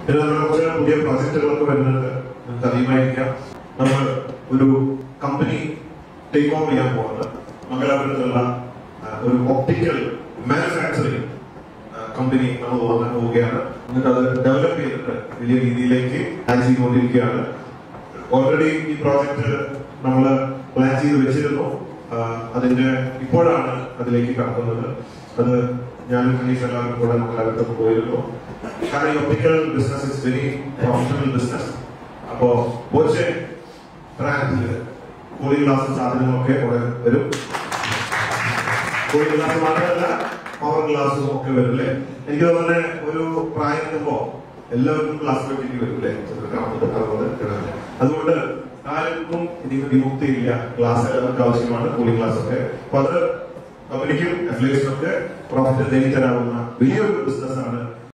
പിന്നെ നമ്മുടെ കുറച്ച് പുതിയ പ്രോജക്റ്റുകളൊക്കെ വരുന്നുണ്ട് നിങ്ങൾക്ക് അറിയുമായിരിക്കാം നമ്മൾ ഒരു കമ്പനി ടേക്ക് ഓഫ് ചെയ്യാൻ പോകുന്നത് മംഗലാപുരത്തുള്ള ആ, ഒരു ഒപ്റ്റിക്കൽ മാനുഫാക്ചറിംഗ് കമ്പനി നമ്മൾ തുടങ്ങാൻ പോവുകയാണ് എന്നിട്ട് അത് ഡെവലപ്പ് ചെയ്തിട്ട് വലിയ രീതിയിലേക്ക് ആഡ് ചെയ്തുകൊണ്ടിരിക്കുകയാണ് ഓൾറെഡി ഈ പ്രോജക്റ്റ് നമ്മൾ പ്ലാൻ ചെയ്ത് വെച്ചിരുന്നു ആ, അതിന്റെ ഇപ്പോഴാണ് അതിലേക്ക് കടക്കുന്നത് അത് ഞാനും ഫിനീഷ് എല്ലാവരും കൂടെ നമ്മൾ അകത്തൊക്കെ പോയിരുന്നു കാരണം ഈ optical business is very professional business അപ്പോ ബോച്ചെ ബ്രാൻഡില് കൂളിംഗ് ഗ്ലാസും സാധനങ്ങളൊക്കെ ഇവിടെ വരും കൂളിംഗ് ഗ്ലാസ് മാത്രമല്ല പവർ ഗ്ലാസും ഒക്കെ വരും അല്ലേ എനിക്ക് തോന്നുന്നത് ഒരു പ്രായം എത്തുമ്പോ എല്ലാവർക്കും ഗ്ലാസ് വെക്കേണ്ടി വരും അല്ലേ ചെറുക്കാവുന്നത് അറുപത് കിടന്നത് അതുകൊണ്ട് ആർക്കും ഇതിന് വിമുക്തിയില്ല ഗ്ലാസ് എല്ലാവർക്കും ആവശ്യമാണ് കൂളിംഗ് ഗ്ലാസ് ഒക്കെ അപ്പൊ അത് കമ്പനിക്കും അഫിലിയേഷനും ഒക്കെ പ്രോഫിറ്റ് നേടി തരാവുന്ന വലിയൊരു ബിസിനസ് ആണ്